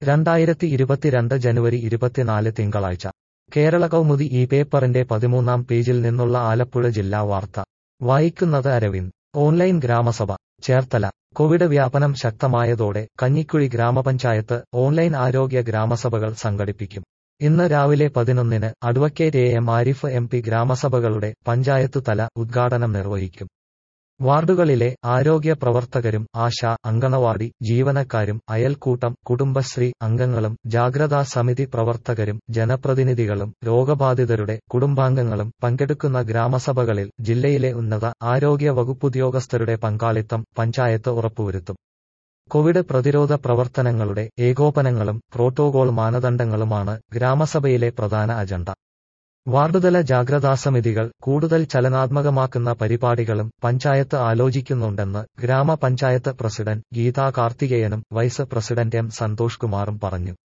രണ്ടായിരത്തി ഇരുപത്തിരണ്ട് ജനുവരി ഇരുപത്തിനാല് തിങ്കളാഴ്ച കേരള കൗമുദി ഈ പേപ്പറിന്റെ പതിമൂന്നാം പേജിൽ നിന്നുള്ള ആലപ്പുഴ ജില്ലാ വാർത്ത വായിക്കുന്നത് അരവിന്ദ് ഓൺലൈൻ ഗ്രാമസഭ ചേർത്തല കോവിഡ് വ്യാപനം ശക്തമായതോടെ കഞ്ഞിക്കുഴി ഗ്രാമപഞ്ചായത്ത് ഓൺലൈൻ ആരോഗ്യ ഗ്രാമസഭകൾ സംഘടിപ്പിക്കും ഇന്ന് രാവിലെ പതിനൊന്നിന് advocate A M Arif M P ഗ്രാമസഭകളുടെ പഞ്ചായത്തു തല ഉദ്ഘാടനം നിർവഹിക്കും വാർഡുകളിലെ ആരോഗ്യ പ്രവർത്തകരും ആശ അങ്കണവാടി ജീവനക്കാരും അയൽക്കൂട്ടം കുടുംബശ്രീ അംഗങ്ങളും ജാഗ്രതാ സമിതി പ്രവർത്തകരും ജനപ്രതിനിധികളും രോഗബാധിതരുടെ കുടുംബാംഗങ്ങളും പങ്കെടുക്കുന്ന ഗ്രാമസഭകളിൽ ജില്ലയിലെ ഉന്നത ആരോഗ്യ വകുപ്പുദ്യോഗസ്ഥരുടെ പങ്കാളിത്തം പഞ്ചായത്ത് ഉറപ്പുവരുത്തും കോവിഡ് പ്രതിരോധ പ്രവർത്തനങ്ങളുടെ ഏകോപനങ്ങളും പ്രോട്ടോകോൾ മാനദണ്ഡങ്ങളുമാണ് ഗ്രാമസഭയിലെ പ്രധാന അജണ്ട വാർഡുതല ജാഗ്രതാസമിതികൾ കൂടുതൽ ചലനാത്മകമാക്കുന്ന പരിപാടികളും പഞ്ചായത്ത് ആലോചിക്കുന്നുണ്ടെന്ന് ഗ്രാമപഞ്ചായത്ത് പ്രസിഡന്റ് ഗീതാ കാർത്തികേയനും വൈസ് പ്രസിഡന്റ് എം സന്തോഷ് കുമാറും പറഞ്ഞു